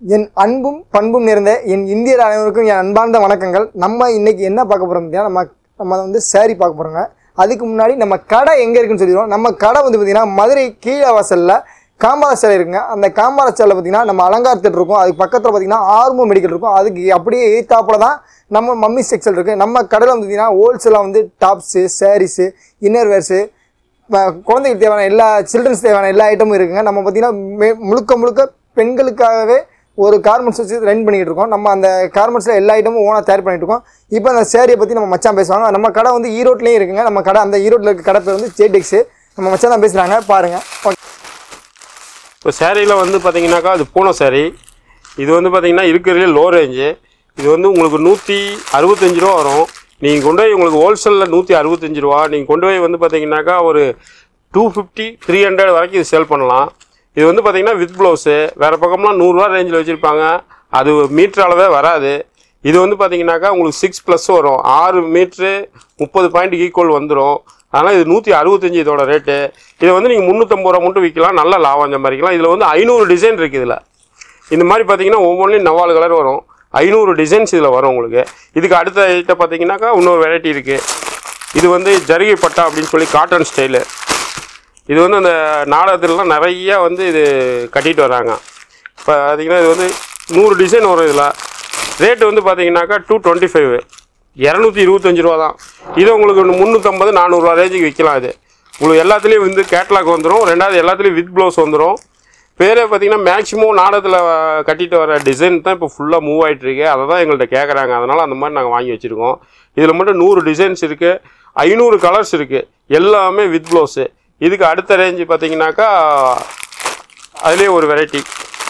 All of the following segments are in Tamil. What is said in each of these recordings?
என் அன்பும் பண்பும் நிறைந்த என் இந்தியர் அனைவருக்கும் என் அன்பார்ந்த வணக்கங்கள் நம்ம இன்னைக்கு என்ன பார்க்க போகிறோம் பார்த்தீங்கன்னா நம்ம நம்ம வந்து saree பார்க்க போகிறோங்க அதுக்கு முன்னாடி நம்ம கடை எங்கே இருக்குன்னு சொல்லிடுவோம் நம்ம கடை வந்து பார்த்திங்கன்னா மதுரை கீழ வாசலில் காமரா சிலை இருக்குங்க அந்த காமரா சிலையில் பார்த்தீங்கன்னா நம்ம அலங்கார theatre இருக்கும் அதுக்கு பக்கத்தில் பார்த்தீங்கன்னா ஆர்மோ மெடிக்கல் இருக்கும் அதுக்கு அப்படியே எய்த்தாப்புல தான் நம்ம மம்மி செக்ஷன் இருக்குது நம்ம கடையில் வந்து பார்த்தீங்கன்னா ஹோல்சேலாக வந்து டாப்ஸு சாரீஸு இன்னர் வேர்ஸு ம- குழந்தைகளுக்கு தேவையான எல்லா சில்ட்ரன்ஸ் தேவையான எல்லா ஐட்டமும் இருக்குங்க நம்ம பார்த்தீங்கன்னா மே- முழுக்க முழுக்க பெண்களுக்காகவே ஒரு கார்மெண்ட்ஸ் வச்சு ரன் பண்ணிட்டு இருக்கோம் நம்ம அந்த கார்மெண்ட்ஸில் எல்லா ஐட்டமும் ஓனாக தயார் பண்ணிட்டு இருக்கோம் இப்போ அந்த சேரியை பற்றி நம்ம மச்சான் பேசுவாங்க நம்ம கடை வந்து ஈரோட்லேயும் இருக்குங்க நம்ம கடை அந்த ஈரோட்டில் இருக்க கடை பேர் வந்து ஜேடெக்ஸு நம்ம மச்சான் தான் பேசுகிறாங்க பாருங்கள் ஓகே இப்போ சேரீயில் வந்து பார்த்தீங்கன்னாக்கா அது பூனை சேரீ இது வந்து பார்த்தீங்கன்னா இருக்கிறதுலே லோ ரேஞ்சு இது வந்து உங்களுக்கு நூற்றி அறுபத்தஞ்சு ரூபா வரும் நீங்கள் கொண்டு போய் உங்களுக்கு ஹோல்சேலில் நூற்றி அறுபத்தஞ்சு ரூபா நீங்கள் கொண்டு போய் வந்து பார்த்தீங்கன்னாக்கா ஒரு டூ ஃபிஃப்டி த்ரீ ஹண்ட்ரட் வரைக்கும் இது சேல் பண்ணலாம் இது வந்து பார்த்தீங்கன்னா வித் ப்ளவுஸு வேறு பக்கம்லாம் நூறுரூவா ரேஞ்சில் வச்சுருப்பாங்க அது மீட்டர் அளவே வராது இது வந்து பார்த்தீங்கன்னாக்கா உங்களுக்கு சிக்ஸ் ப்ளஸ் வரும் ஆறு மீட்ரு முப்பது பாயிண்ட் ஈக்குவல் வந்துடும் அதனால் இது நூற்றி அறுபத்தஞ்சு இதோட ரேட்டு இதை வந்து நீங்கள் முந்நூற்றம்பது ரூபா மட்டும் விற்கலாம் நல்ல லாபம் சம்பாதிக்கலாம் இதில் வந்து ஐநூறு டிசைன் இருக்குது இதில் இந்த மாதிரி பார்த்தீங்கன்னா ஒவ்வொன்றிலும் நவாலு கலர் வரும் ஐநூறு டிசைன்ஸ் இதில் வரும் உங்களுக்கு இதுக்கு அடுத்த ஐட்டம் பார்த்தீங்கன்னாக்கா இன்னொரு வெரைட்டி இருக்குது இது வந்து ஜரிகை பட்டா அப்படின்னு சொல்லி காட்டன் ஸ்டைலு இது வந்து அந்த நாடகத்துலலாம் நிறைய வந்து இது கட்டிட்டு வராங்க இப்போ பார்த்தீங்கன்னா இது வந்து நூறு டிசைன் வரும் இதில் ரேட்டு வந்து பார்த்தீங்கன்னாக்கா டூ டுவெண்ட்டி ஃபைவ் இரநூத்தி இருபத்தஞ்சு ரூபா தான் இது உங்களுக்கு முந்நூற்றம்பது நானூறுரூவா ரேஞ்சுக்கு விற்கலாம் இது உங்களுக்கு எல்லாத்துலேயும் வந்து கேட்லாக் வந்துடும் ரெண்டாவது எல்லாத்துலேயும் வித் ப்ளவுஸ் வந்துடும் பேரே பார்த்தீங்கன்னா மேக்ஸிமம் நாடகத்தில் கட்டிட்டு வர டிசைன் தான் இப்போ ஃபுல்லாக மூவ் ஆகிட்டு இருக்கு அதை தான் எங்கள்கிட்ட கேட்குறாங்க அதனால் அந்த மாதிரி நாங்கள் வாங்கி வச்சுருக்கோம் இதில் மட்டும் நூறு டிசைன்ஸ் இருக்குது ஐநூறு கலர்ஸ் இருக்குது எல்லாமே வித் ப்ளவுஸு இதுக்கு அடுத்த ரேஞ்சு பார்த்தீங்கன்னாக்கா அதுலேயே ஒரு வெரைட்டி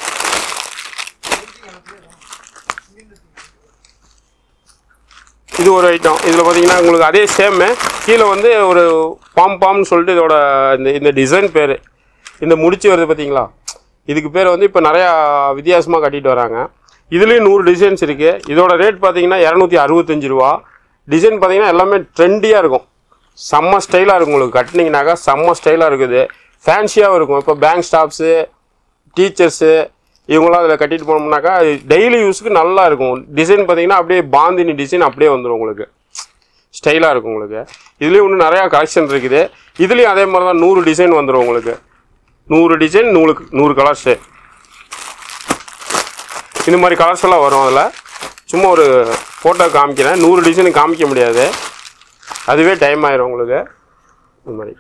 இது ஒரு ஐட்டம் இதில் பார்த்தீங்கன்னா உங்களுக்கு அதே சேமு கீழே வந்து ஒரு பாம் பாம்னு சொல்லிட்டு இதோட இந்த இந்த டிசைன் பேர் இந்த முடிச்சு வருது பார்த்தீங்களா இதுக்கு பேர் வந்து இப்போ நிறையா வித்தியாசமாக கட்டிட்டு வராங்க இதுலேயும் நூறு டிசைன்ஸ் இருக்குது இதோட ரேட் பார்த்தீங்கன்னா இரநூத்தி அறுபத்தஞ்சு ரூபா டிசைன் பார்த்தீங்கன்னா எல்லாமே ட்ரெண்டியாக இருக்கும் செம்ம ஸ்டைலாக இருக்கும் உங்களுக்கு கட்டினீங்கனாக்கா செம்ம ஸ்டைலாக இருக்குது ஃபேன்சியாகவும் இருக்கும் இப்போ பேங்க் ஸ்டாஃப்ஸு டீச்சர்ஸு இவங்களாம் அதில் கட்டிட்டு போனோம்னாக்கா டெய்லி யூஸுக்கு நல்லா இருக்கும் டிசைன் பார்த்தீங்கன்னா அப்படியே பாந்தினி டிசைன் அப்படியே வந்துடும் உங்களுக்கு ஸ்டைலாக இருக்கும் உங்களுக்கு இதுலேயும் இன்னும் நிறையா கலெக்ஷன் இருக்குது இதுலேயும் அதே மாதிரி தான் நூறு டிசைன் வந்துடும் உங்களுக்கு நூறு டிசைன் நூறுக்கு நூறு கலர்ஸு இந்த மாதிரி கலர்ஸ் எல்லாம் வரும் அதில் சும்மா ஒரு ஃபோட்டோ காமிக்கிறேன் நூறு டிசைன் காமிக்க முடியாது அதுவே டைம் ஆயிரும் உங்களுக்கு இந்த மாதிரி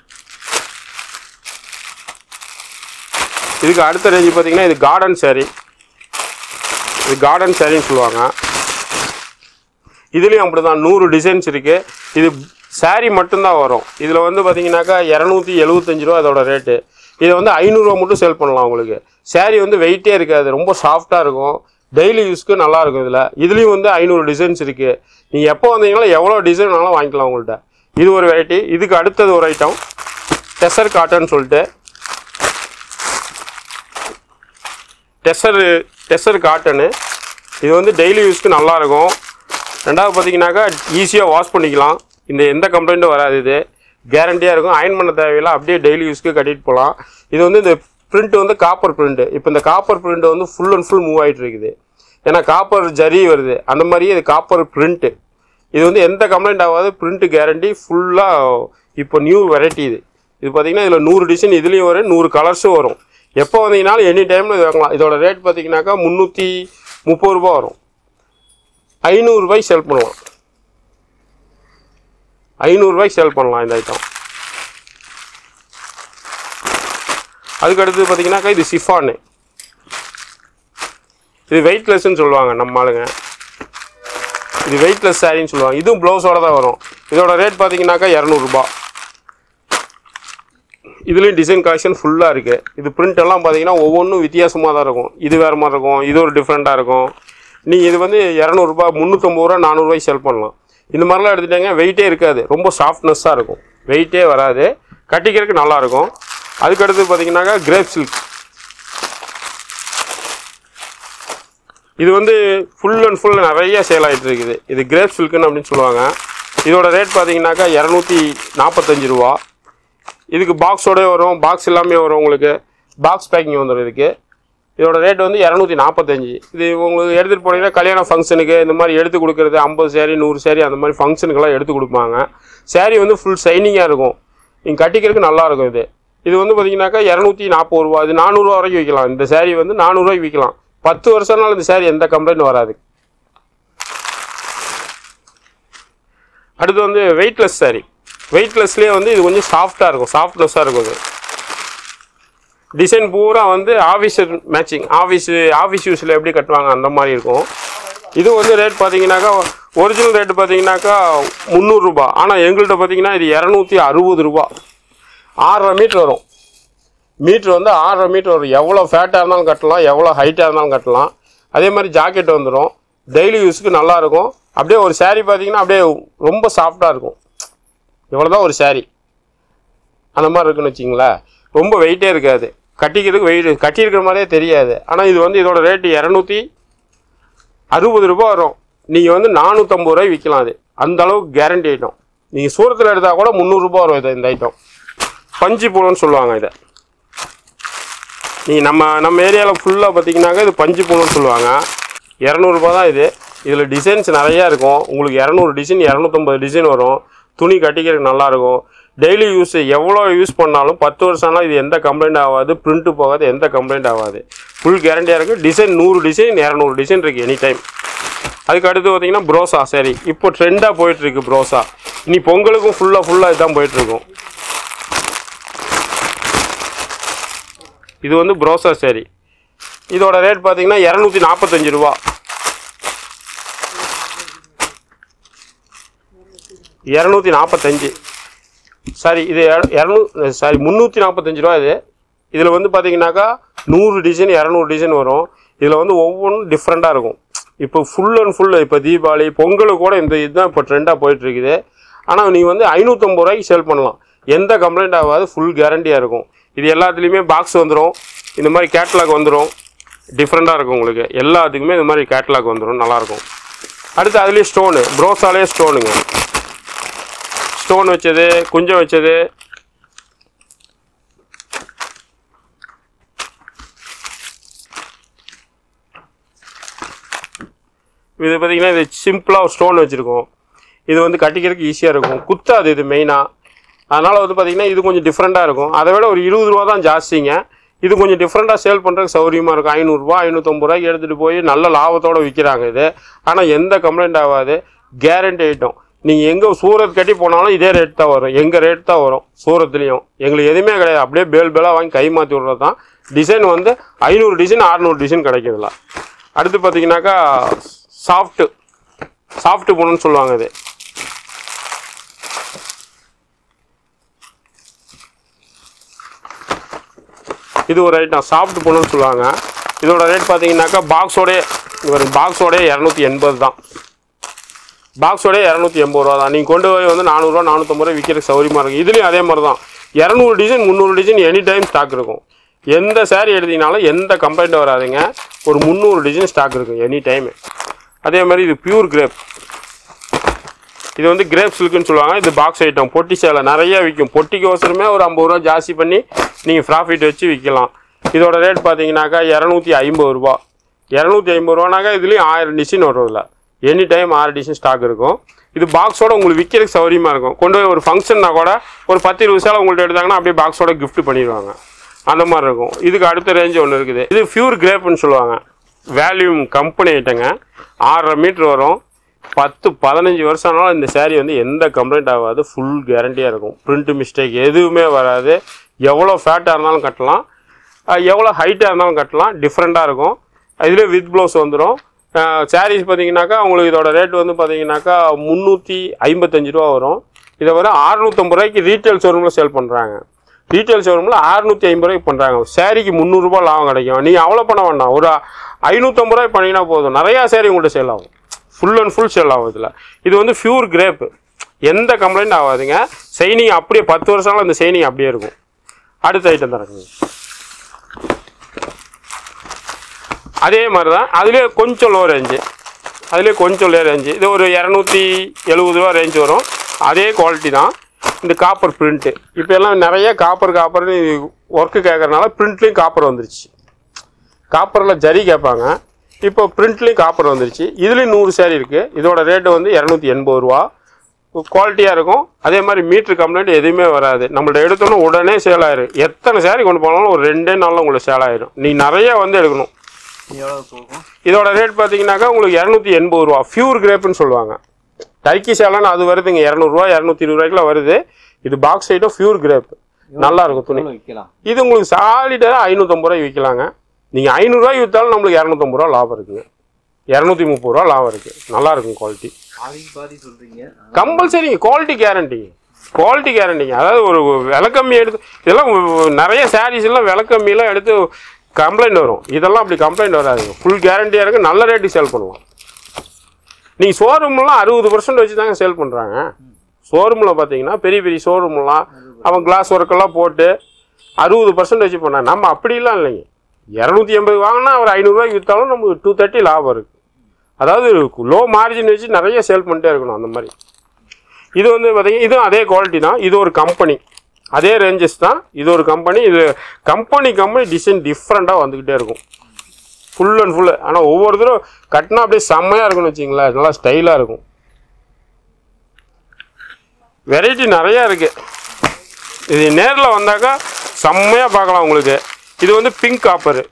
இதுக்கு அடுத்த ரேஞ்சு பார்த்தீங்கன்னா இது கார்டன் saree இது கார்டன் சாரின்னு சொல்லுவாங்க இதுலேயும் அப்படி தான் நூறு டிசைன்ஸ் இருக்குது இது saree மட்டும்தான் வரும் இதில் வந்து பார்த்தீங்கன்னாக்கா இரநூத்தி எழுபத்தஞ்சு ரூபா அதோட ரேட்டு இதை வந்து ஐநூறுரூவா மட்டும் சேல் பண்ணலாம் உங்களுக்கு saree வந்து வெயிட்டே இருக்காது ரொம்ப சாஃப்டாக இருக்கும் டெய்லி யூஸ்க்கு நல்லா இருக்கும் இதில் இதுலேயும் வந்து ஐநூறு டிசைன்ஸ் இருக்குது நீங்கள் எப்போ வந்தீங்களோ எவ்வளோ டிசைன் வேணாலும் வாங்கிக்கலாம் உங்கள்கிட்ட இது ஒரு வெரைட்டி இதுக்கு அடுத்தது ஒரு ஐட்டம் டெசர் காட்டன் சொல்லிட்டு டெசர் டெசர் காட்டனு இது வந்து டெய்லி யூஸ்க்கு நல்லா இருக்கும் ரெண்டாவது பார்த்தீங்கன்னாக்கா ஈஸியாக வாஷ் பண்ணிக்கலாம் இந்த எந்த கம்ப்ளைண்ட்டும் வராது இது கேரண்டியாக இருக்கும் அயன் பண்ண தேவையில்லை அப்படியே டெய்லி யூஸ்க்கு கட்டிட்டு போகலாம் இது வந்து இந்த பிரிண்ட் வந்து காப்பர் பிரிண்ட் இப்போ இந்த காப்பர் பிரிண்ட் வந்து ஃபுல் அண்ட் ஃபுல் மூவ் ஆகிட்டு இருக்குது ஏன்னா காப்பர் ஜரி வருது அந்த மாதிரியே இது காப்பர் பிரிண்ட்டு இது வந்து எந்த கம்ப்ளைண்ட் ஆகாது பிரிண்ட் கேரண்டி ஃபுல்லாக இப்போ நியூ வெரைட்டி இது இது பார்த்தீங்கன்னா இதில் நூறு டிசைன் இதுலேயும் வரும் நூறு கலர்ஸும் வரும் எப்போ வந்தீங்கனாலும் எனி டைமில் இது வாங்கலாம் இதோட ரேட் பார்த்தீங்கன்னாக்கா முந்நூற்றி முப்பது ரூபா வரும் ஐநூறுரூபாய்க்கு சேல் பண்ணலாம் ஐநூறுரூவாய்க்கு சேல் பண்ணலாம் இந்த ஐட்டம் அதுக்கு அடுத்து பார்த்தீங்கன்னாக்கா இது சிஃபானு இது வெயிட்லெஸ்ன்னு சொல்லுவாங்க நம்ம ஆளுங்க இது வெயிட்லெஸ் சாரின்னு சொல்லுவாங்க இதுவும் ப்ளவுஸோட தான் வரும் இதோட ரேட் பார்த்தீங்கன்னாக்கா இரநூறுபா இதுலேயும் டிசைன் கலெக்ஷன் ஃபுல்லாக இருக்குது இது print எல்லாம் பார்த்தீங்கன்னா ஒவ்வொன்றும் வித்தியாசமாக தான் இருக்கும் இது வேறு மாதிரி இருக்கும் இது ஒரு டிஃப்ரெண்ட்டாக இருக்கும் நீங்கள் இது வந்து இரநூறுபா முந்நூற்றம்பது ரூபா நானூறுரூவாய்க்கு செல் பண்ணலாம் இந்த மாதிரிலாம் எடுத்துட்டாங்க வெயிட்டே இருக்காது ரொம்ப சாஃப்ட்னஸ்ஸாக இருக்கும் வெயிட்டே வராது கட்டிக்கிறதுக்கு நல்லாயிருக்கும் அதுக்கடுத்து பார்த்தீங்கன்னாக்கா கிரேப் சில்க் இது வந்து ஃபுல் அண்ட் ஃபுல் நிறைய சேல் ஆகிட்டு இருக்குது இது கிரேப் சில்க்குன்னு அப்படின்னு சொல்லுவாங்க இதோட ரேட் பார்த்தீங்கன்னாக்கா இரநூத்தி நாற்பத்தஞ்சு ரூபா இதுக்கு பாக்ஸோட வரும் பாக்ஸ் எல்லாமே வரும் உங்களுக்கு பாக்ஸ் பேக்கிங் வந்துடும் இதுக்கு இதோட ரேட் வந்து இரநூத்தி நாற்பத்தஞ்சு இது உங்களுக்கு எடுத்துகிட்டு போனீங்கன்னா கல்யாண ஃபங்க்ஷனுக்கு இந்த மாதிரி எடுத்து கொடுக்குறது ஐம்பது சேரீ நூறு சேரீ அந்த மாதிரி ஃபங்க்ஷனுக்கெல்லாம் எடுத்து கொடுப்பாங்க சேரீ வந்து ஃபுல் ஷைனிங்காக இருக்கும் நீங்கள் கட்டிக்கிறதுக்கு நல்லா இருக்கும் இது இது வந்து பார்த்தீங்கன்னாக்கா இரநூத்தி நாற்பது ரூபா இது நானூறுரூவா வரைக்கும் விற்கலாம் இந்த சேரீ வந்து நானூறுரூவாய்க்கு விற்கலாம் பத்து வருஷம்னால இந்த சேரீ எந்த கம்ப்ளைண்ட் வராது அடுத்து வந்து வெயிட்லெஸ் saree வெயிட்லெஸ்லேயே வந்து இது கொஞ்சம் சாஃப்டாக இருக்கும் சாஃப்ட்னஸாக இருக்கும் இது டிசைன் பூரா வந்து ஆஃபீஸ் மேட்சிங் ஆஃபீஸ் ஆஃபீஸ் யூஸில் எப்படி கட்டுவாங்க அந்த மாதிரி இருக்கும் இது வந்து ரேட் பார்த்தீங்கன்னாக்கா ஒரிஜினல் ரேட் பார்த்தீங்கன்னாக்கா முந்நூறுரூபா ஆனால் எங்கள்கிட்ட பார்த்தீங்கன்னா இது இரநூத்தி அறுபது ரூபா ஆறரை மீட்ரு வரும் மீட்ரு வந்து ஆறரை மீட்ரு வரும் எவ்வளோ ஃபேட்டாக இருந்தாலும் கட்டலாம் எவ்வளோ ஹைட்டாக இருந்தாலும் கட்டலாம் அதே மாதிரி ஜாக்கெட் வந்துடும் டெய்லி யூஸுக்கு நல்லா இருக்கும் அப்படியே ஒரு saree பார்த்தீங்கன்னா அப்படியே ரொம்ப சாஃப்டாக இருக்கும் இவ்வளோ தான் ஒரு saree அந்த மாதிரி இருக்குன்னு வச்சிங்களேன் ரொம்ப வெயிட்டே இருக்காது கட்டிக்கிறதுக்கு வெயிட் கட்டியிருக்கிற மாதிரியே தெரியாது ஆனால் இது வந்து இதோட ரேட்டு இரநூத்தி அறுபது ரூபா வரும் நீங்கள் வந்து நானூற்றம்பது ரூபாய் விற்கலாம் அது அந்த அளவுக்கு கேரண்டி ஐட்டம் நீங்கள் சூரத்தில் எடுத்தால் கூட முந்நூறுரூபா வரும் இது இந்த ஐட்டம் பஞ்சு பூனம்னு சொல்லுவாங்க இதை நீங்கள் நம்ம நம்ம ஏரியாவில் ஃபுல்லாக பார்த்தீங்கன்னாக்கா இது பஞ்சு பூனம்னு சொல்லுவாங்க இரநூறுபா தான் இது இதில் டிசைன்ஸ் நிறையா இருக்கும் உங்களுக்கு இரநூறு டிசைன் இரநூத்தம்பது டிசைன் வரும் துணி கட்டிக்கிறதுக்கு நல்லாயிருக்கும் டெய்லி யூஸ் எவ்வளோ யூஸ் பண்ணாலும் பத்து வருஷம்லாம் இது எந்த கம்ப்ளைண்ட் ஆகாது பிரிண்ட்டு போகாது எந்த கம்ப்ளைண்ட் ஆகாது ஃபுல் கேரண்டியாக இருக்குது டிசைன் நூறு டிசைன் இரநூறு டிசைன் இருக்குது எனி டைம் அதுக்கு அடுத்து பார்த்தீங்கன்னா ப்ரோசா சரி இப்போ ட்ரெண்டாக போயிட்டுருக்கு ப்ரோசா இனி பொங்கலுக்கும் ஃபுல்லாக ஃபுல்லாக இதுதான் போயிட்டுருக்கும் இது வந்து ப்ரோசா சரி இதோட ரேட் பார்த்தீங்கன்னா இரநூத்தி நாற்பத்தஞ்சு ரூபா இரநூத்தி நாற்பத்தஞ்சு சாரி இது இரநூ சாரி முந்நூற்றி நாற்பத்தஞ்சு ரூபா இது இதில் வந்து பார்த்தீங்கன்னாக்கா நூறு டிசைன் இரநூறு டிசைன் வரும் இதில் வந்து ஒவ்வொன்றும் டிஃப்ரெண்ட்டாக இருக்கும் இப்போ ஃபுல் அண்ட் ஃபுல் இப்போ தீபாவளி பொங்கலுக்கு கூட இந்த இதுதான் இப்போ ட்ரெண்டாக போயிட்டுருக்குது ஆனால் நீங்கள் வந்து ஐநூற்றம்பது ரூபாய்க்கு சேல் பண்ணலாம் எந்த கம்ப்ளைண்ட் ஆகாது ஃபுல் கேரண்டியாக இருக்கும் இது எல்லாத்துலேயுமே பாக்ஸ் வந்துடும் இந்த மாதிரி கேட்லாக் வந்துடும் டிஃப்ரெண்ட்டாக இருக்கும் உங்களுக்கு எல்லாத்துக்குமே இந்த மாதிரி கேட்லாக் வந்துடும் நல்லாயிருக்கும் அடுத்து அதுலேயே ஸ்டோனு ப்ரோஸாலே ஸ்டோனுங்க ஸ்டோன் வச்சது குஞ்சம் வச்சது இது பார்த்தீங்கன்னா இது சிம்பிளாக ஒரு ஸ்டோன் வச்சுருக்கோம் இது வந்து கட்டிக்கிறதுக்கு ஈஸியாக இருக்கும் குத்தாது இது மெயினாக அதனால் வந்து பார்த்தீங்கன்னா இது கொஞ்சம் டிஃப்ரெண்ட்டாக இருக்கும் அதை விட ஒரு இருபது ரூபா தான் ஜாஸ்திங்க இது கொஞ்சம் டிஃப்ரெண்ட்டாக சேல் பண்ணுறதுக்கு சௌரியமாக இருக்கும் ஐநூறுரூவா ஐநூற்றம்பது ரூபாய்க்கு எடுத்துகிட்டு போய் நல்ல லாபத்தோடு விற்கிறாங்க இது ஆனால் எந்த கம்ப்ளைண்ட் ஆகாது கேரண்டி ஐட்டம் நீங்கள் எங்கே சூரத் கட்டி போனாலும் இதே ரேட் தான் வரும் எங்கள் ரேட் தான் வரும் சூரத்துலேயும் எங்களுக்கு எதுவுமே கிடையாது அப்படியே பேல் பேலாக வாங்கி கை மாற்றி விட்றது தான் டிசைன் வந்து ஐநூறு டிசைன் அறநூறு டிசைன் கிடைக்குதுல அடுத்து பார்த்தீங்கன்னாக்கா சாஃப்ட்டு சாஃப்ட்டு பூணுன்னு சொல்லுவாங்க இது இது ஒரு ஐட்டம் சாஃப்ட் பூணுன்னு சொல்லுவாங்க இதோட ரேட் பார்த்தீங்கன்னாக்கா பாக்ஸோடே ஒரு பாக்ஸோடே இரநூத்தி எண்பது தான் பாக்ஸோட இரநூத்தி எண்பது ரூபா தான் நீங்கள் கொண்டு போய் வந்து நானூறுரூவா நானூற்றம்பது ரூபா விற்கிறதுக்கு சௌரியமாக இருக்கும் இதுலேயும் அதே மாதிரி தான் இரநூறு டிசைன் முந்நூறு டிசைன் எனி டைம் ஸ்டாக் இருக்கும் எந்த saree எடுத்தீங்கனாலும் எந்த கம்ப்ளைண்ட் வராதுங்க ஒரு முந்நூறு டிசைன் ஸ்டாக் இருக்கும் எனி டைம் அதே மாதிரி இது பியூர் கிரேப் இது வந்து கிரேப் சில்க்குன்னு சொல்லுவாங்க இது பாக்ஸ் ஐட்டம் பொட்டி சேலை நிறைய விற்கும் பொட்டிக்கு அவசரமே ஒரு ஐம்பது ரூபா ஜாஸ்தி பண்ணி நீங்கள் ப்ராஃபிட் வச்சு விற்கலாம் இதோட ரேட் பார்த்தீங்கன்னாக்கா இரநூத்தி ஐம்பது ரூபா இரநூத்தி ஐம்பது ரூபானாக்கா இதுலேயும் ஆயிரம் டிசைன் வரும் இதில் எனி டைம் ஆறு டிசைன் ஸ்டாக் இருக்கும் இது பாக்ஸோட உங்களுக்கு விற்கிறதுக்கு சௌரியமாக இருக்கும் கொண்டு போய் ஒரு ஃபங்க்ஷன்னா கூட ஒரு பத்து இருபது சேலை உங்கள்கிட்ட எடுத்தாங்கன்னா அப்படியே பாக்ஸோட gift பண்ணிடுவாங்க அந்த மாதிரி இருக்கும் இதுக்கு அடுத்த ரேஞ்ச் ஒன்று இருக்குது இது பியூர் கிரேப்னு சொல்லுவாங்க வேல்யூம் கம்பெனி ஐட்டங்க ஆறரை மீட்ரு வரும் பத்து பதினஞ்சு வருஷம் ஆனாலும் இந்த saree வந்து எந்த கம்ப்ளைண்ட் ஆகாது ஃபுல் கேரண்டியாக இருக்கும் பிரிண்ட் மிஸ்டேக் எதுவுமே வராது எவ்வளோ ஃபேட்டாக இருந்தாலும் கட்டலாம் அஹ் எவ்வளோ ஹைட்டாக இருந்தாலும் கட்டலாம் டிஃப்ரெண்ட்டாக இருக்கும் இதுலேயே வித் ப்ளவுஸ் வந்துடும் சாரீஸ் பார்த்தீங்கன்னாக்கா உங்களுக்கு இதோட ரேட் வந்து பார்த்தீங்கன்னாக்கா முந்நூற்றி ஐம்பத்தஞ்சு ரூபா வரும் இதை வர அறுநூத்தம்பது ரூபாய்க்கு ரீட்டைல் ஷோரூமில் சேல் பண்ணுறாங்க ரீட்டைல் ஷோரூமில் அறுநூற்றி ஐம்பது ரூபாய்க்கு பண்ணுறாங்க சாரிக்கு முந்நூறுரூபா லாபம் கிடைக்கும் நீங்கள் அவ்வளோ பண்ண வேண்டாம் ஒரு ஐநூற்றம்பது ரூபாய் பண்ணிங்கன்னா போதும் நிறையா சேரீ உங்கள்கிட்ட சேல் ஆகும் ஃபுல் அண்ட் ஃபுல் சேல் ஆகும் இதில் இது வந்து பியூர் கிரேப் எந்த கம்ப்ளைண்ட் ஆகாதுங்க சைனிங் அப்படியே பத்து வருஷம்லாம் அந்த சைனிங் அப்படியே இருக்கும் அடுத்த ஐட்டம் தரக்குங்க அதே மாதிரி தான் அதுலேயே கொஞ்சம் லோ ரேஞ்சு அதுலேயே கொஞ்சம் லோ ரேஞ்சு இது ஒரு இரநூத்தி எழுபது ரூபா ரேஞ்ச் வரும் அதே குவாலிட்டி தான் இந்த காப்பர் பிரிண்ட்டு இப்போ எல்லாம் நிறைய காப்பர் காப்பர்னு ஒர்க்கு கேட்குறனால பிரிண்ட்லேயும் காப்பர் வந்துருச்சு காப்பரில் ஜரி கேட்பாங்க இப்போ பிரிண்ட்லேயும் காப்பர் வந்துருச்சு இதுலேயும் நூறு சேரீ இருக்குது இதோட ரேட்டு வந்து இரநூத்தி எண்பது ரூபா குவாலிட்டியாக இருக்கும் அதே மாதிரி மீட்ரு கம்ப்ளைண்ட் எதுவுமே வராது நம்மள்ட்ட எடுத்தோன்னா உடனே சேல் ஆயிரும் எத்தனை சேரீ கொண்டு போனாலும் ஒரு ரெண்டே நாளில் உங்களுக்கு சேல் ஆயிரும் நீ நிறைய வந்து எடுக்கணும் எவ்வளோ போகும் இதோட ரேட் பார்த்தீங்கன்னாக்கா உங்களுக்கு இரநூத்தி எண்பது ரூபா ஃபியூர் கிரேப்னு சொல்லுவாங்க டர்க்கி சேலான்னு அது வருதுங்க இரநூறுவா இரநூத்தி இருபது ரூபாய்க்குலாம் வருது இது பாக்ஸ் ஐட்டம் ஃபியூர் கிரேப் நல்லா இருக்கும் துணி எவ்வளோ விற்கலாம் இது உங்களுக்கு சாலிடாக ஐநூற்றம்பது ரூபாய் விற்கலாங்க நீங்கள் ஐநூறுரூவாய்க்கு விற்றாலும் நம்மளுக்கு இரநூத்தம்பது ரூபா லாபம் இருக்குங்க இரநூத்தி முப்பது ரூபா லாபம் இருக்குது நல்லா இருக்கும் குவாலிட்டி பாதி பாதி சொல்கிறீங்க கம்பல்சரிங்க குவாலிட்டி கேரண்டிங்க குவாலிட்டி கேரண்டிங்க அதாவது ஒரு விலை கம்மி எடுத்து இதெல்லாம் ஒ- நிறைய sarees எல்லாம் விலை கம்மியெல்லாம் எடுத்து கம்ப்ளைண்ட் வரும் இதெல்லாம் அப்படி கம்ப்ளைண்ட் வராதுங்க ஃபுல் கேரண்டியாக இருக்கு நல்ல ரேட்டுக்கு சேல் பண்ணுவோம் நீங்கள் ஷோரூம்லாம் அறுபது பர்சன்ட் வச்சு தாங்க சேல் பண்ணுறாங்க ஷோரூமில் பார்த்தீங்கன்னா பெரிய பெரிய ஷோரூம்லாம் அவன் கிளாஸ் ஒர்க்கெல்லாம் போட்டு அறுபது பர்சன்ட் வச்சு பண்ணாங்க நம்ம அப்படிலாம் இல்லைங்க இரநூத்தி எண்பது வாங்கினா ஒரு ஐநூறுரூவாய்க்கு விற்றாலும் நமக்கு டூ தேர்ட்டி லாபம் இருக்குது அதாவது லோ மார்ஜின் வச்சு நிறைய சேல் பண்ணிட்டே இருக்கணும் அந்த மாதிரி இது வந்து பார்த்தீங்கன்னா இதுவும் அதே குவாலிட்டி தான் இது ஒரு கம்பெனி அதே ரேஞ்சஸ் தான் இது ஒரு கம்பெனி இது கம்பெனி கம்பெனி டிசைன் டிஃப்ரெண்ட்டாக வந்துக்கிட்டே இருக்கும் ஃபுல் அண்ட் ஃபுல்லு ஆனால் ஒவ்வொருத்தரும் கட்டினா அப்படியே செம்மையாக இருக்கும்னு வச்சிங்களேன் நல்லா ஸ்டைலாக இருக்கும் வெரைட்டி நிறையா இருக்குது இது நேரில் வந்தாக்கா செம்மையாக பார்க்கலாம் உங்களுக்கு இது வந்து பிங்க் காப்பரு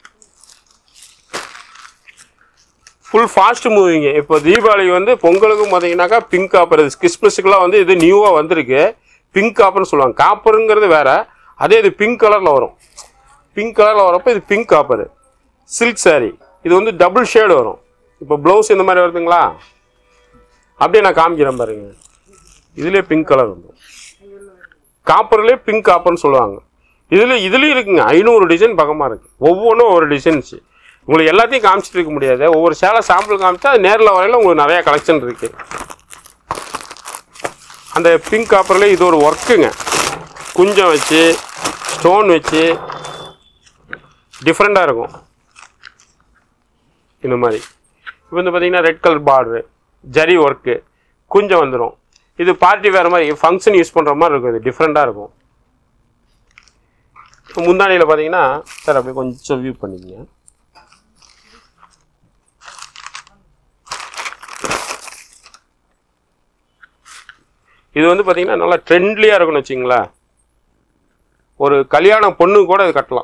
ஃபுல் ஃபாஸ்ட் மூவிங்க இப்போ தீபாவளிக்கு வந்து பொங்கலுக்கும் பார்த்தீங்கன்னாக்கா பிங்க் காப்பர் இது கிறிஸ்மஸுக்குலாம் வந்து இது நியூவாக வந்திருக்கு பிங்க் காப்பர்னு சொல்லுவாங்க காப்பருங்கிறது வேற அதே இது பிங்க் கலரில் வரும் பிங்க் கலரில் வரப்போ இது பிங்க் காப்பர் சில்க் saree இது வந்து டபுள் ஷேடு வரும் இப்போ ப்ளவுஸ் இந்த மாதிரி வருதுங்களா அப்படியே நான் காமிக்கிறேன் பாருங்க இதுலேயே பிங்க் கலர் வந்துடும் காப்பர்லேயே பிங்க் காப்பர்னு சொல்லுவாங்க இதில் இதுலேயும் இருக்குங்க ஐநூறு டிசைன் பக்கமாக இருக்குது ஒவ்வொன்றும் ஒரு டிசைன்ஸ் உங்களுக்கு எல்லாத்தையும் காமிச்சிட்டு இருக்க முடியாது ஒவ்வொரு சேலை சாம்பிள் காமிச்சா அது நேரில் வரையில உங்களுக்கு நிறைய கலெக்ஷன் இருக்குது அந்த பிங்க் காப்பரில் இது ஒரு ஒர்க்குங்க குஞ்சம் வச்சு ஸ்டோன் வச்சு டிஃப்ரெண்ட்டாக இருக்கும் இந்த மாதிரி இப்போ வந்து பார்த்தீங்கன்னா red colour border zari work குஞ்சம் வந்துடும் இது பார்ட்டி வேறு மாதிரி ஃபங்க்ஷன் யூஸ் பண்ணுற மாதிரி இருக்கும் இது டிஃப்ரெண்ட்டாக இருக்கும் இப்போ முந்தானியில் பார்த்தீங்கன்னா சார் அப்படியே கொஞ்சம் வியூ பண்ணிக்கங்க இது வந்து பார்த்தீங்கன்னா நல்லா ட்ரெண்ட்லியாக இருக்கும்னு வச்சிங்களேன் ஒரு கல்யாண பொண்ணு கூட இது கட்டலாம்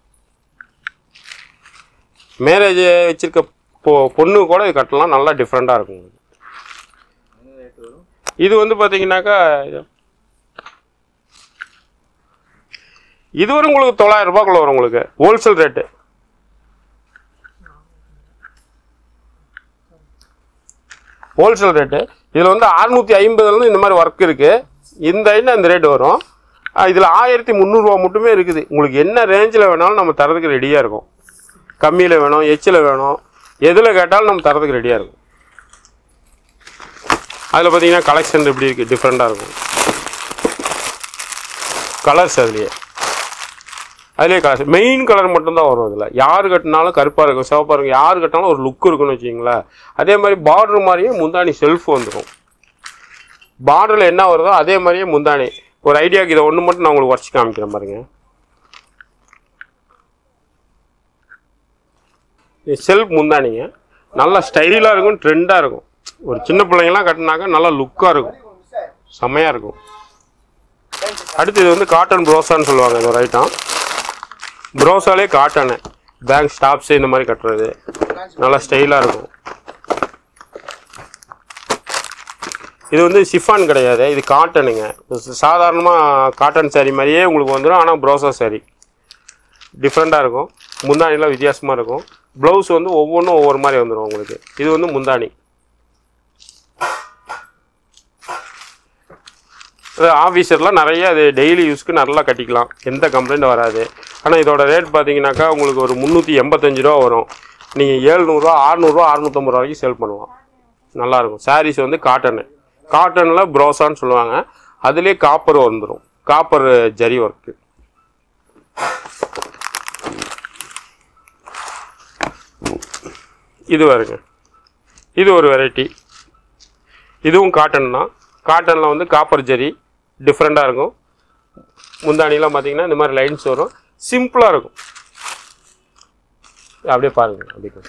மேரேஜ் வச்சிருக்க பொ பொண்ணு கூட இது கட்டலாம் நல்லா டிஃப்ரெண்ட்டாக இருக்கும் என்ன ரேட் வரும் இது வந்து பார்த்தீங்கன்னாக்கா இது வரும் உங்களுக்கு தொள்ளாயிரம் ரூபாய்க்குள்ள வரும் உங்களுக்கு ஹோல்சேல் ரேட்டு ஹோல்சேல் ரேட்டு இதில் வந்து அறுநூற்றி ஐம்பதுலேருந்து இந்த மாதிரி ஒர்க் இருக்குது இந்த ஐடில் அந்த ரேட் வரும் இதில் ஆயிரத்தி முந்நூறுரூவா மட்டுமே இருக்குது உங்களுக்கு என்ன ரேஞ்சில் வேணாலும் நம்ம தரதுக்கு ரெடியாக இருக்கும் கம்மியில் வேணும் எச்சில் வேணும் எதில் கேட்டாலும் நம்ம தரதுக்கு ரெடியாக இருக்கும் அதில் பார்த்தீங்கன்னா கலெக்ஷன் எப்படி இருக்குது டிஃப்ரெண்ட்டாக இருக்கும் கலர்ஸ் அதுலேயே அதுலேயே கலர்ஸ் மெயின் கலர் மட்டும்தான் வரும் அதில் யார் கட்டினாலும் கருப்பாக இருக்கும் சிவப்பாக இருக்கும் யார் கட்டினாலும் ஒரு லுக் இருக்குன்னு வச்சிங்களேன் அதே மாதிரி பார்டர் மாதிரியே முந்தானி செல்ஃப் வந்துடும் பார்டரில் என்ன வருதோ அதே மாதிரியே முந்தானி ஒரு ஐடியாவுக்கு இதை ஒன்று மட்டும் நான் உங்களுக்கு உடச்சி காமிக்கிறேன் பாருங்க இது செல்ஃப் முந்தானிங்க நல்லா ஸ்டைலாக இருக்கும் ட்ரெண்டாக இருக்கும் ஒரு சின்ன பிள்ளைங்கலாம் கட்டினாக்க நல்லா லுக்காக இருக்கும் செம்மையாக இருக்கும் அடுத்து இது வந்து காட்டன் ப்ரோசான்னு சொல்லுவாங்க இது ஒரு ஐட்டம் ப்ரோசாலே காட்டனு பேங்க் ஸ்டாப்ஸ் இந்த மாதிரி கட்டுறது நல்லா ஸ்டைலாக இருக்கும் இது வந்து சிஃபான் கிடையாது இது காட்டனுங்க சாதாரணமாக காட்டன் saree மாதிரியே உங்களுக்கு வந்துடும் ஆனால் ப்ரோசா saree டிஃப்ரெண்ட்டாக இருக்கும் முந்தானிலாம் வித்தியாசமாக இருக்கும் ப்ளவுஸ் வந்து ஒவ்வொன்றும் ஒவ்வொரு மாதிரி வந்துடும் உங்களுக்கு இது வந்து முந்தானி ஆஃபீஸர்லாம் நிறைய அது டெய்லி யூஸ்க்கு நல்லா கட்டிக்கலாம் எந்த கம்ப்ளைண்ட் வராது ஆனால் இதோட ரேட் பார்த்தீங்கன்னாக்கா உங்களுக்கு ஒரு முந்நூற்றி எண்பத்தஞ்சு ரூபா வரும் நீங்கள் ஏழ்நூறுவா அறநூறுவா அறநூற்றம்பது ரூபா வரைக்கும் சேல் பண்ணுவோம் நல்லாயிருக்கும் சாரீஸ் வந்து காட்டனு காட்டனில் ப்ரோசான்னு சொல்லுவாங்க அதுலேயே காப்பர் வந்துடும் காப்பர் ஜரி ஒர்க்கு இது வருங்க இது ஒரு வெரைட்டி இதுவும் காட்டன் தான் காட்டனில் வந்து காப்பர் ஜரி டிஃப்ரெண்ட்டாக இருக்கும் முந்தானிலாம் பார்த்தீங்கன்னா இந்த மாதிரி லைன்ஸ் வரும் சிம்பிளாக இருக்கும் அப்படியே பாருங்க அப்படியே பாருங்க.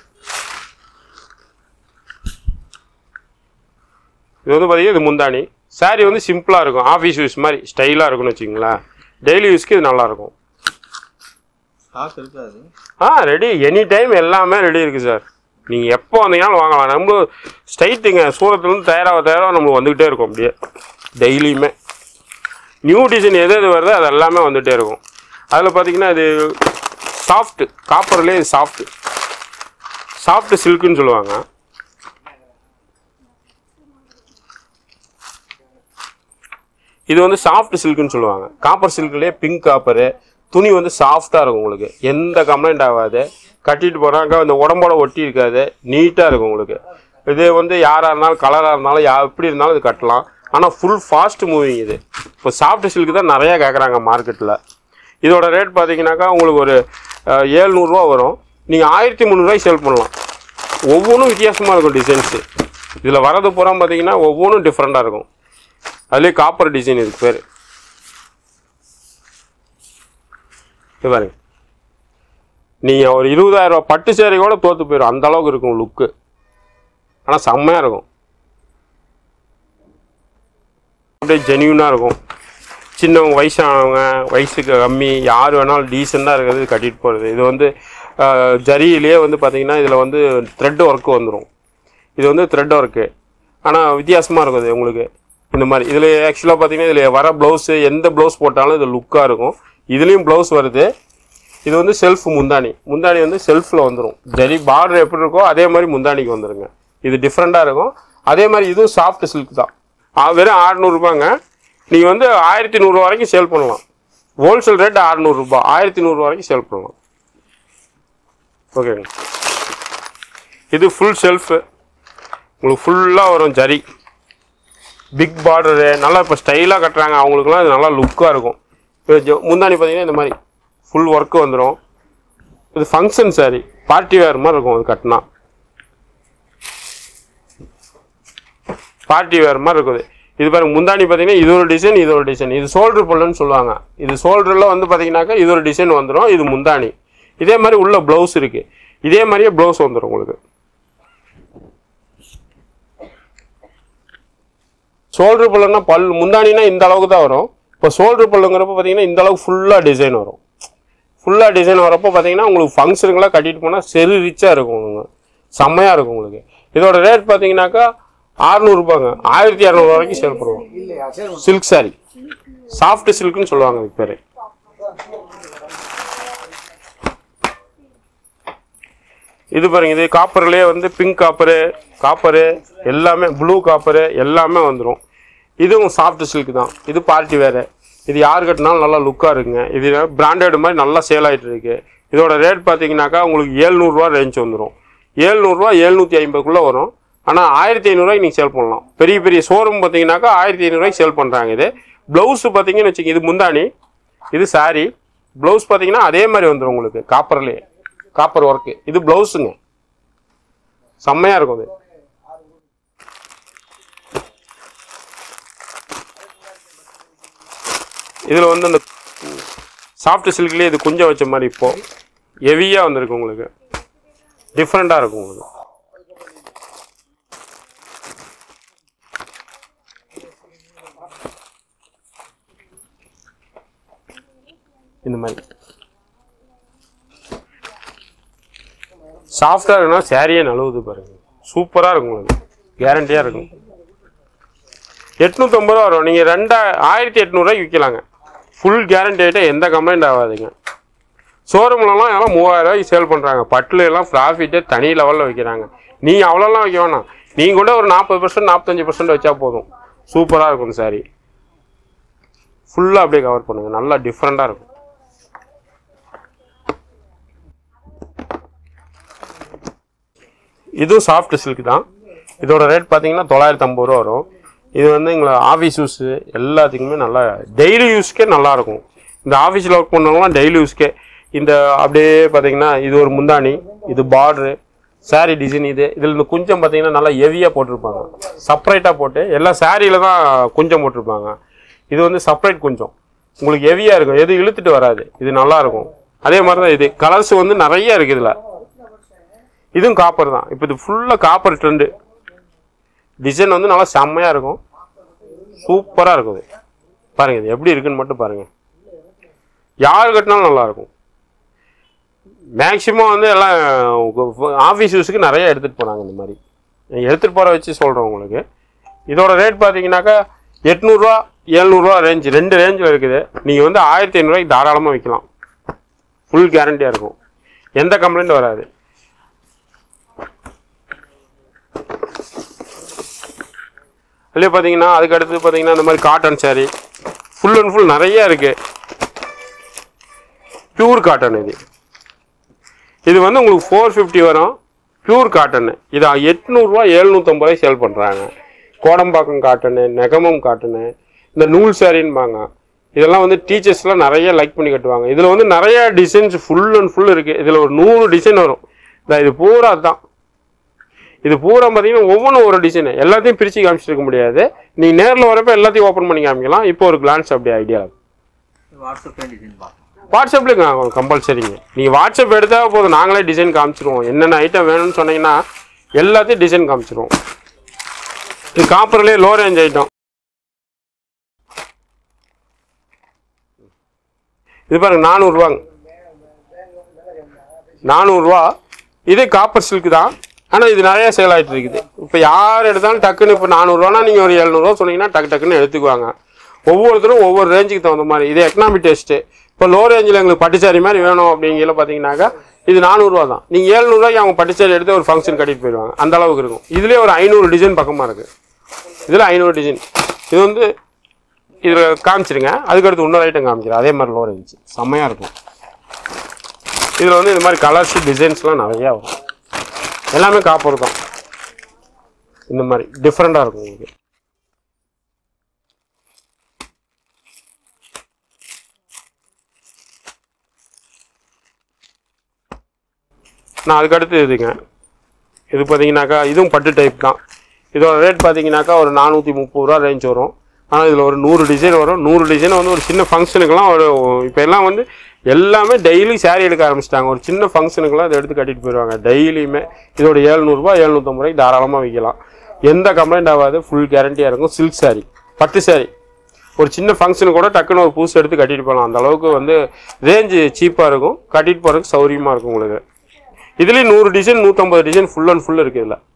இது வந்து பார்த்தீங்கன்னா இது முந்தானி saree வந்து சிம்பிளாக இருக்கும் ஆஃபீஸ் யூஸ் மாதிரி ஸ்டைலாக இருக்கும்னு வச்சுங்களேன் டெய்லி யூஸ்க்கு இது நல்லாயிருக்கும் ஸ்டாக் இருக்காது ஆ ரெடி எனி டைம் எல்லாமே ரெடி இருக்குது சார் நீங்கள் எப்போ வந்தீங்கனாலும் வாங்கலாம் நம்மளும் ஸ்ட்ரைட்டுங்க சூரத்துலேருந்து தயாராக தயாராக நம்மளுக்கு வந்துக்கிட்டே இருக்கும் அப்படியே டெய்லியுமே நியூ டிசைன் எது எது வருதோ அது எல்லாமே வந்துகிட்டே இருக்கும் அதில் பார்த்தீங்கன்னா இது சாஃப்ட் காப்பர்லேயே இது சாஃப்ட் சாஃப்ட் சில்க்குன்னு சொல்லுவாங்க இது வந்து சாஃப்ட் சில்க்குன்னு சொல்லுவாங்க காப்பர் சில்க்லேயே பிங்க் காப்பரு துணி வந்து சாஃப்டாக இருக்கும் உங்களுக்கு எந்த கம்ப்ளைண்ட் ஆகாது கட்டிட்டு போனாக்கா இந்த உடம்போட ஒட்டி இருக்காது நீட்டாக இருக்கும் உங்களுக்கு இது வந்து யாராக இருந்தாலும் கலராக இருந்தாலும் யா எப்படி இருந்தாலும் இது கட்டலாம் ஆனால் ஃபுல் ஃபாஸ்ட் மூவிங் இது இப்போ சாஃப்ட் சில்க் தான் நிறையா கேட்குறாங்க மார்க்கெட்டில் இதோட ரேட் பார்த்தீங்கன்னாக்கா உங்களுக்கு ஒரு அஹ், 700 ரூபா வரும் நீங்கள் ஆயிரத்தி முந்நூறுரூவாய்க்கு சேல் பண்ணலாம் ஒவ்வொன்றும் வித்தியாசமாக இருக்கும் டிசைன்ஸு இதில் வரது பூரா பார்த்தீங்கன்னா ஒவ்வொன்றும் டிஃப்ரெண்ட்டாக இருக்கும் அதுலேயே காப்பர் டிசைன் இதுக்கு பேர் இது பாருங்க நீங்கள் ஒரு இருபதாயிரம் ரூபா பட்டு சேரீ கூட தோற்று போயிடும் அந்த அளவுக்கு இருக்கும் லுக்கு ஆனால் செம்மையாக இருக்கும் அப்படியே ஜென்யூனாக இருக்கும் சின்னவங்க வயசானவங்க வயசுக்கு கம்மி யார் வேணாலும் டீசெண்டாக இருக்கிறது கட்டிட்டு போகிறது இது வந்து அஹ், ஜரியிலேயே வந்து பார்த்தீங்கன்னா இதில் வந்து த்ரெட் ஒர்க்கு வந்துடும் இது வந்து த்ரெட் ஒர்க்கு ஆனால் வித்தியாசமாக இருக்கும் இது உங்களுக்கு இந்த மாதிரி இதில் ஆக்சுவலாக பார்த்தீங்கன்னா இதில் வர ப்ளவுஸு எந்த ப்ளவுஸ் போட்டாலும் இது லுக்காக இருக்கும் இதுலேயும் ப்ளவுஸ் வருது இது வந்து செல்ஃப் முந்தானி முந்தானி வந்து செல்ஃபில் வந்துடும் ஜரி பார்டர் எப்படி இருக்கோ அதே மாதிரி முந்தானிக்கு வந்துருங்க இது டிஃப்ரெண்ட்டாக இருக்கும் அதே மாதிரி இதுவும் சாஃப்ட் சில்க் தான் ஆ, வெறும் ஆறுநூறுபாங்க நீங்கள் வந்து ஆயிரத்தி நூறுரூவா வரைக்கும் சேல் பண்ணலாம் ஹோல்சேல் ரேட் அறநூறுபா ஆயிரத்தி நூறுரூவா வரைக்கும் சேல் பண்ணலாம் ஓகேங்க இது ஃபுல் செல்ஃபு உங்களுக்கு ஃபுல்லாக வரும் ஜரி பிக் பார்டரு நல்லா இப்போ ஸ்டைலாக கட்டுறாங்க அவங்களுக்குலாம் இது நல்லா லுக்காக இருக்கும் இப்போ ஜோ- முந்தானி பார்த்தீங்கன்னா இந்த மாதிரி ஃபுல் ஒர்க்கு வந்துடும் இது ஃபங்க்ஷன் saree பார்ட்டி வேர் மாதிரி இருக்கும் அது கட்டினா பார்ட்டி வேர் மாதிரி இருக்குது இது பாருங்க முந்தானி பார்த்தீங்கன்னா இது ஒரு டிசைன் இது ஒரு டிசைன் இது ஷோல்டர் பல்லுன்னு சொல்லுவாங்க இது ஷோல்டரில் வந்து பார்த்தீங்கன்னாக்கா இது ஒரு டிசைன் வந்துடும் இது முந்தானி இதே மாதிரி உள்ள ப்ளவுஸ் இருக்குது இதே மாதிரியே ப்ளவுஸ் வந்துடும் உங்களுக்கு ஷோல்டர் பல்லுன்னா பல் முந்தானினா இந்த அளவுக்கு தான் வரும் இப்போ ஷோல்டர் பல்லுங்கிறப்ப பார்த்தீங்கன்னா இந்த அளவுக்கு ஃபுல்லாக டிசைன் வரும் ஃபுல்லாக டிசைன் வரப்போ பார்த்தீங்கன்னா உங்களுக்கு ஃபங்க்ஷனுக்குலாம் கட்டிட்டு போனால் செரு ரிச்சாக இருக்கும் உங்களுக்கு செம்மையாக இருக்கும் உங்களுக்கு இதோட ரேட் பார்த்தீங்கன்னாக்கா அறுநூறுபாங்க ஆயிரத்தி இரநூறு வரைக்கும் சேல் பண்ணுவோம் சில்க் saree சாஃப்ட் சில்க்னு சொல்லுவாங்க இதுக்கு பேர் இது பாருங்க இது காப்பர்லேயே வந்து பிங்க் காப்பரு காப்பரு எல்லாமே ப்ளூ காப்பரு எல்லாமே வந்துடும் இதுவும் சாஃப்ட் சில்க் தான் இது பார்ட்டி வேறு இது யார் கட்டினாலும் நல்லா லுக்காக இருக்குங்க இது பிராண்டட் மாதிரி நல்லா சேல் ஆகிட்டு இருக்கு இதோட ரேட் பார்த்தீங்கன்னாக்கா உங்களுக்கு ஏழ்நூறுரூவா ரேஞ்ச் வந்துடும் ஏழ்நூறுரூவா எழுநூற்றி ஐம்பதுக்குள்ளே வரும் ஆனால் ஆயிரத்தி ஐநூறுரூவாய்க்கு நீங்கள் சேல் பண்ணலாம் பெரிய பெரிய ஷோரூம் பார்த்தீங்கன்னாக்கா ஆயிரத்தி ஐநூறுரூவாய்க்கு சேல் பண்ணுறாங்க இது ப்ளவுஸ் பார்த்தீங்கன்னு வச்சுங்க இது முந்தானி இது saree ப்ளவுஸ் பார்த்தீங்கன்னா அதே மாதிரி வந்துடும் உங்களுக்கு காப்பர்லேயே காப்பர் ஒர்க்கு இது ப்ளவுஸுங்க செம்மையாக இருக்கும் அது இதில் வந்து அந்த சாஃப்ட் சில்க்லேயே இது குஞ்சம் வச்ச மாதிரி இப்போ ஹெவியாக வந்திருக்கு உங்களுக்கு டிஃப்ரெண்ட்டாக இருக்கும் உங்களுக்கு இந்த மாதிரி சாஃப்டாக இருக்குன்னா சேரீயே நழுவுது பாருங்க சூப்பராக இருக்கும் உங்களுக்கு கேரண்டியாக இருக்கும் எட்நூற்றம்பது ரூபா வரும் நீங்கள் ரெண்டா ஆயிரத்தி எட்நூறுவாய்க்கு விற்கலாங்க ஃபுல் கேரண்டி ஆகிட்டால் எந்த கம்ப்ளைண்ட் ஆகாதுங்க ஷோரூம்லலாம் எல்லாம் மூவாயிரம் ரூபாய்க்கு சேல் பண்ணுறாங்க பட்டில் எல்லாம் ப்ராஃபிட்டே தனி லெவலில் வைக்கிறாங்க நீங்கள் அவ்வளோலாம் வைக்க வேணாம் நீங்கள் கூட ஒரு நாற்பது பர்சன்ட் நாற்பத்தஞ்சு பர்சன்ட் வச்சா போதும் சூப்பராக இருக்கும் இந்த saree ஃபுல்லாக அப்படியே கவர் பண்ணுங்க நல்லா டிஃப்ரெண்ட்டாக இருக்கும் இதுவும் சாஃப்ட் சில்க் தான் இதோட ரேட் பார்த்தீங்கன்னா தொள்ளாயிரத்தி ஐம்பது ரூபா வரும் இது வந்து எங்களை ஆஃபீஸ் யூஸு எல்லாத்துக்குமே நல்லா டெய்லி யூஸ்க்கே நல்லா இருக்கும் இந்த ஆஃபீஸில் ஒர்க் பண்ணவங்களாம் டெய்லி யூஸ்க்கே இந்த அப்படியே பார்த்தீங்கன்னா இது ஒரு முந்தானி இது பார்ட்ரு saree டிசைன் இது இதில் இந்த குஞ்சம் பார்த்தீங்கன்னா நல்லா ஹெவியாக போட்டிருப்பாங்க செப்பரேட்டாக போட்டு எல்லாம் சாரியில் தான் குஞ்சம் போட்டிருப்பாங்க இது வந்து செப்பரேட் குஞ்சம் உங்களுக்கு ஹெவியாக இருக்கும் எது இழுத்துட்டு வராது இது நல்லா இருக்கும் அதே மாதிரி தான் இது கலர்ஸ் வந்து நிறைய இருக்குது இதில் இதுவும் காப்பர் தான் இப்போ இது ஃபுல்லாக காப்பர் ட்ரெண்டு டிசைன் வந்து நல்லா செம்மையாக இருக்கும் சூப்பராக இருக்கும் இது பாருங்க இது எப்படி இருக்குன்னு மட்டும் பாருங்க யார் கட்டினாலும் நல்லா இருக்கும் மேக்ஸிமம் வந்து எல்லாம் ஆஃபீஸ் யூஸுக்கு நிறைய எடுத்துகிட்டு போனாங்க இந்த மாதிரி எடுத்துகிட்டு போகிற வச்சு சொல்கிறேன் உங்களுக்கு இதோட ரேட் பார்த்தீங்கன்னாக்கா எட்நூறுரூவா எழுநூறுவா ரேஞ்ச் ரெண்டு ரேஞ்சில் இருக்குது நீங்கள் வந்து ஆயிரத்தி ஐநூறுரூவாய்க்கு தாராளமாக விற்கலாம் ஃபுல் கேரண்டியாக இருக்கும் எந்த கம்ப்ளைண்ட் வராது அதுலேயே பார்த்தீங்கன்னா அதுக்கு அடுத்து பார்த்தீங்கன்னா இந்த மாதிரி cotton saree full and full நிறைய இருக்குது பியூர் காட்டன் இது இது வந்து உங்களுக்கு ஃபோர் ஃபிஃப்டி வரும் பியூர் காட்டனு இது எட்நூறுரூவா எழுநூற்றம்பது ரூபாய் சேல் பண்ணுறாங்க கோடம்பாக்கம் காட்டனு நெகமம் காட்டனு இந்த நூல் சாரின்பாங்க இதெல்லாம் வந்து டீச்சர்ஸ்லாம் நிறைய லைக் பண்ணி கட்டுவாங்க இதில் வந்து நிறைய டிசைன்ஸ் ஃபுல் அண்ட் ஃபுல் இருக்குது இதில் ஒரு நூறு டிசைன் வரும் இந்த இது பூரா தான் இது பூரா பார்த்தீங்கன்னா ஒவ்வொன்றும் ஒரு டிசைனு எல்லாத்தையும் பிரித்து காமிச்சிருக்க முடியாது நீங்கள் நேரில் வரப்போ எல்லாத்தையும் ஓப்பன் பண்ணி காமிக்கலாம் இப்போ ஒரு கிளான்ஸ் அப்படி ஐடியா வாட்ஸ்அப்ல டிசைன் பார்க்கலாம் வாட்ஸ்அப்ல கம்பல்சரிங்க நீங்கள் வாட்ஸ்அப் எடுத்தால் போதும் நாங்களே டிசைன் காமிச்சிருவோம் என்னென்ன ஐட்டம் வேணும்னு சொன்னீங்கன்னா எல்லாத்தையும் டிசைன் காமிச்சிருவோம் இது காப்பர்லேயே லோ ரேஞ்ச் ஐட்டம் இது பாருங்க நானூறுரூவாங்க நானூறுரூவா இது காப்பர் சில்க் தான் ஆனால் இது நிறைய சேல் ஆகிட்டு இருக்குது இப்போ யார் எடுத்தாலும் டக்குன்னு இப்போ நானூறுரூவானா நீங்கள் ஒரு எழுநூறுவா சொன்னீங்கன்னா டக்கு டக்குன்னு எடுத்துக்குவாங்க ஒவ்வொருத்தரும் ஒவ்வொரு ரேஞ்சுக்கு தகுந்த மாதிரி இது எக்கனாமிக் டெஸ்ட்டு இப்போ லோ ரேஞ்சில் எங்களுக்கு பட்டுச்சாரி மாதிரி வேணும் அப்படிங்கிற பார்த்தீங்கன்னாக்கா இது நானூறுரூவா தான் நீங்கள் ஏழ்நூறுவாய்க்கு அவங்க பட்டுச்சாரி எடுத்து ஒரு ஃபங்க்ஷன் கட்டிட்டு போயிடுவாங்க அந்த அளவுக்கு இருக்கும் இதுலேயே ஒரு ஐநூறு டிசைன் பக்கமாக இருக்குது இதில் ஐநூறு டிசைன் இது வந்து இதில் காமிச்சிருங்க அதுக்கடுத்து இன்னொரு ஐட்டம் காமிக்கிறேன் அதே மாதிரி லோ ரேஞ்ச் செம்மையாக இருக்கும் இதில் வந்து இந்த மாதிரி கலர்ஸ் டிசைன்ஸ்லாம் நிறையா வரும் எல்லாமே காப்பர் தான் இந்த மாதிரி டிஃப்ரெண்ட்டாக இருக்கும் உங்களுக்கு நான் அதுக்கு அடுத்து இதுங்க இது பார்த்தீங்கன்னாக்கா இதுவும் பட்டு டைப் தான் இதோட ரேட் பார்த்தீங்கன்னாக்கா ஒரு நானூற்றி முப்பது ரூபா ரேஞ்ச் வரும் ஆனால் இதில் ஒரு நூறு டிசைன் வரும் நூறு டிசைன் வந்து ஒரு சின்ன ஃபங்க்ஷனுக்கெல்லாம் ஒரு இப்போ எல்லாம் வந்து எல்லாமே டெய்லி saree எடுக்க ஆரம்பிச்சிட்டாங்க ஒரு சின்ன ஃபங்க்ஷனுக்குலாம் இதை எடுத்து கட்டிட்டு போயிடுவாங்க டெய்லியுமே இதோட ஏழ்நூறுபா எழுநூற்றம்பது ரூபாய்க்கு தாராளமாக விற்கலாம் எந்த கம்ப்ளைண்ட் ஆகாது ஃபுல் கேரண்டியாக இருக்கும் சில்க் saree பட்டு saree ஒரு சின்ன ஃபங்க்ஷனுக்கு கூட டக்குன்னு ஒரு பூசு எடுத்து கட்டிட்டு போகலாம் அந்த அளவுக்கு வந்து ரேஞ்சு சீப்பாக இருக்கும் கட்டிட்டு போகிறதுக்கு சௌரியமாக இருக்கும் உங்களுக்கு இதுலேயும் நூறு டிசைன் நூற்றம்பது டிசைன் ஃபுல் அண்ட் ஃபுல் இருக்குது இதில்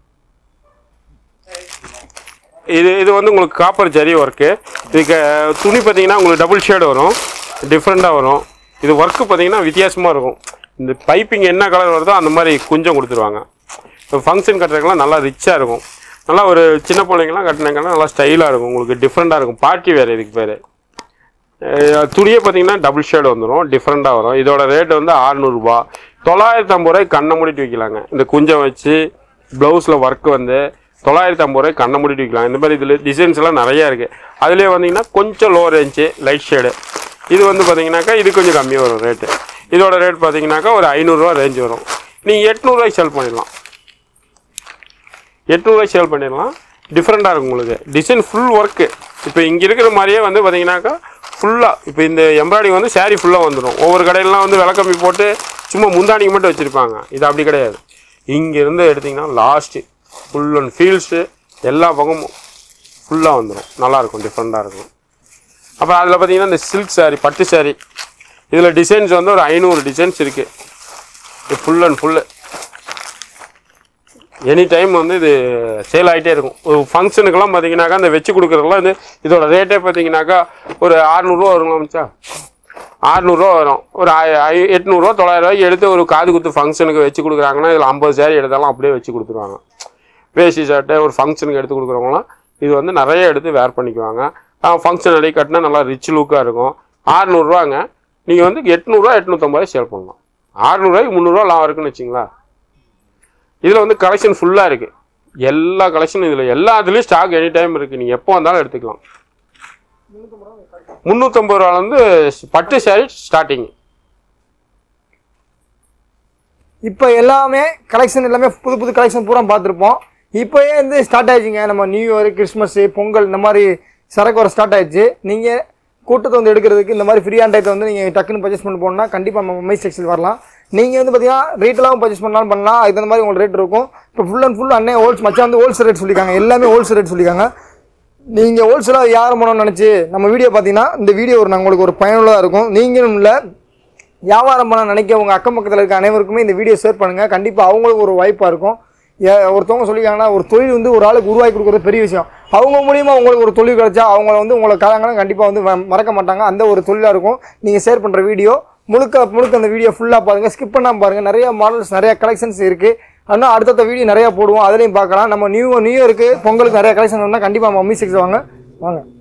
இது இது வந்து உங்களுக்கு காப்பர் ஜரி ஒர்க்கு இதுக்கு துணி பார்த்தீங்கன்னா உங்களுக்கு டபுள் ஷேடு வரும் டிஃப்ரெண்ட்டாக வரும் இது ஒர்க்கு பார்த்தீங்கன்னா வித்தியாசமாக இருக்கும் இந்த பைப்பிங் என்ன கலர் வருதோ அந்த மாதிரி குஞ்சம் கொடுத்துருவாங்க இப்போ ஃபங்க்ஷன் கட்டுறதுக்கெல்லாம் நல்லா ரிச்சாக இருக்கும் நல்லா ஒரு சின்ன பிள்ளைங்கலாம் கட்டினாங்கன்னா நல்லா ஸ்டைலாக இருக்கும் உங்களுக்கு டிஃப்ரெண்ட்டாக இருக்கும் பார்ட்டி வேறு இதுக்கு பேர் துணியே பார்த்தீங்கன்னா டபுள் ஷேடு வந்துடும் டிஃப்ரெண்ட்டாக வரும் இதோட ரேட் வந்து 600 ரூபாய் தொள்ளாயிரத்தி ஐம்பது ரூபாய்க்கு கண்ணை மூடிட்டு விற்கலாங்க இந்த குஞ்சம் வச்சு ப்ளவுஸில் ஒர்க் வந்து தொள்ளாயிரத்தி ஐம்பது ரூபாய்க்கு கண்ணை மூடிட்டு விற்கலாம் இந்த மாதிரி இதில் டிசைன்ஸ் எல்லாம் நிறையா இருக்குது அதுலேயே வந்தீங்கன்னா கொஞ்சம் லோ ரேஞ்சு லைட் ஷேடு இது வந்து பார்த்தீங்கன்னாக்கா இது கொஞ்சம் கம்மியாக வரும் ரேட்டு இதோட ரேட் பார்த்தீங்கன்னாக்கா ஒரு ஐநூறுரூவா ரேஞ்ச் வரும் நீங்கள் எட்நூறுவாய்க்கு செல் பண்ணிடலாம் எட்நூறுவாய்க்கு சேல் பண்ணிடலாம் டிஃப்ரெண்ட்டாக இருக்கும் உங்களுக்கு டிசைன் ஃபுல் ஒர்க்கு இப்போ இங்கே இருக்கிற மாதிரியே வந்து பார்த்தீங்கன்னாக்கா ஃபுல்லாக இப்போ இந்த எம்ப்ராய்டிங் வந்து saree ஃபுல்லாக வந்துடும் ஒவ்வொரு கடையிலலாம் வந்து விலை கம்மி போட்டு சும்மா முந்தானிக்கு மட்டும் வச்சுருப்பாங்க இது அப்படி கிடையாது இங்கேருந்து எடுத்திங்கன்னா லாஸ்ட்டு ஃபுல் அண்ட் ஃபீல்ஸு எல்லா பக்கமும் ஃபுல்லாக வந்துடும் நல்லாயிருக்கும் டிஃப்ரெண்ட்டாக இருக்கும் அப்போ அதில் பார்த்தீங்கன்னா இந்த சில்க் saree பட்டு saree இதில் டிசைன்ஸ் வந்து ஒரு ஐநூறு டிசைன்ஸ் இருக்குது இது full and full any time வந்து இது சேல் ஆகிட்டே இருக்கும் ஒரு ஃபங்க்ஷனுக்கெல்லாம் பார்த்தீங்கன்னாக்கா அந்த வச்சு கொடுக்குறதுலாம் வந்து இதோட ரேட்டே பார்த்தீங்கன்னாக்கா ஒரு அறநூறுவா வருங்களா மச்சா அறநூறுவா வரும் ஒரு ஆய- ஐ- எட்நூறுவா தொள்ளாயிரரூவாய்க்கு எடுத்து ஒரு காது குத்து ஃபங்க்ஷனுக்கு வச்சு கொடுக்குறாங்கன்னா இதில் ஐம்பது சேரீ எடுத்தாலும் அப்படியே வச்சு கொடுத்துருவாங்க வேஷ்டி சட்டை ஒரு ஃபங்க்ஷனுக்கு எடுத்து கொடுக்குறவங்களாம் இது வந்து நிறைய எடுத்து வேர் பண்ணிக்குவாங்க ஃபங்க்ஷன் அடி கட்டினா நல்லா ரிச் லுக்காக இருக்கும் அறநூறுவாங்க நீங்கள் வந்து எட்நூறுவா எட்நூற்றம்பது சேல் பண்ணலாம் அறநூறுவாய்க்கு முந்நூறுவா லாபம் இருக்குன்னு வச்சிங்களா இதில் வந்து கலெக்ஷன் ஃபுல்லாக இருக்குது எல்லா கலெக்ஷனும் இதில் எல்லாத்துலேயும் ஸ்டாக் எனி டைம் இருக்குது நீங்கள் எப்போ வந்தாலும் எடுத்துக்கலாம் முந்நூற்றம்பது ரூபாலேருந்து பட்டு சாரி ஸ்டார்டிங் இப்போ எல்லாமே கலெக்ஷன் எல்லாமே புது புது கலெக்ஷன் பூரா பார்த்துருப்போம் இப்போயே வந்து ஸ்டார்ட் ஆயிடுச்சுங்க நம்ம நியூ இயர் கிறிஸ்மஸ் பொங்கல் இந்த மாதிரி சரக்கு வர ஸ்டார்ட் ஆயிடுச்சு நீங்கள் கூட்டத்தை வந்து எடுக்கிறதுக்கு இந்த மாதிரி ஃப்ரீயான டயத்தை வந்து நீங்கள் டக்குன்னு பர்ச்சேஸ் பண்ணி போகணுன்னா கண்டிப்பாக நம்ம மை செக்ஷன் வரலாம் நீங்கள் வந்து பார்த்தீங்கன்னா ரீட்டெயிலாகவும் பர்ச்சேஸ் பண்ணாலும் பண்ணலாம் அதுக்கு தகுந்த மாதிரி உங்களுக்கு ரேட் இருக்கும் இப்போ ஃபுல் அண்ட் ஃபுல் அண்ணே ஹோல்ஸ் மச்சான் வந்து ஹோல்சேல் ரேட் சொல்லியிருக்காங்க எல்லாமே ஹோல்சேல் ரேட் சொல்லியிருக்காங்க நீங்கள் ஹோல்சேலாக வியாபாரம் பண்ணணும்னு நினச்சி நம்ம வீடியோ பார்த்தீங்கன்னா இந்த வீடியோ ஒரு உங்களுக்கு ஒரு பயனுள்ளதாக இருக்கும் நீங்களும் இல்லை வியாபாரம் பண்ண நினைக்க உங்கள் அக்கம் பக்கத்தில் இருக்க அனைவருக்குமே இந்த வீடியோ ஷேர் பண்ணுங்கள் கண்டிப்பாக அவங்களுக்கு ஒரு வாய்ப்பாக இருக்கும் ஏ- ஒருத்தவங்க சொல்லியிருக்காங்கன்னா ஒரு தொழில் வந்து ஒரு ஆளுக்கு உருவாக்கி கொடுக்குறது பெரிய விஷயம் அவங்க மூலியமா உங்களுக்கு ஒரு தொழில் கிடைச்சா அவங்கள வந்து உங்களை காலங்களும் கண்டிப்பாக வந்து ம- மறக்க மாட்டாங்க அந்த ஒரு தொழிலாக இருக்கும் நீங்கள் ஷேர் பண்ணுற வீடியோ முழுக்க முழுக்க அந்த வீடியோ ஃபுல்லாக பாருங்கள் ஸ்கிப் பண்ணாமல் பாருங்கள் நிறைய மாடல்ஸ் நிறைய கலெக்ஷன்ஸ் இருக்குது ஆனால் அடுத்தடுத்த வீடியோ நிறையா போடுவோம் அதுலேயும் பார்க்கலாம் நம்ம நியூ நியூ இயருக்கு பொங்கலுக்கு நிறைய கலெக்ஷன் வந்தால் கண்டிப்பாக மம்மி சிக்ஸ் வாங்க வாங்க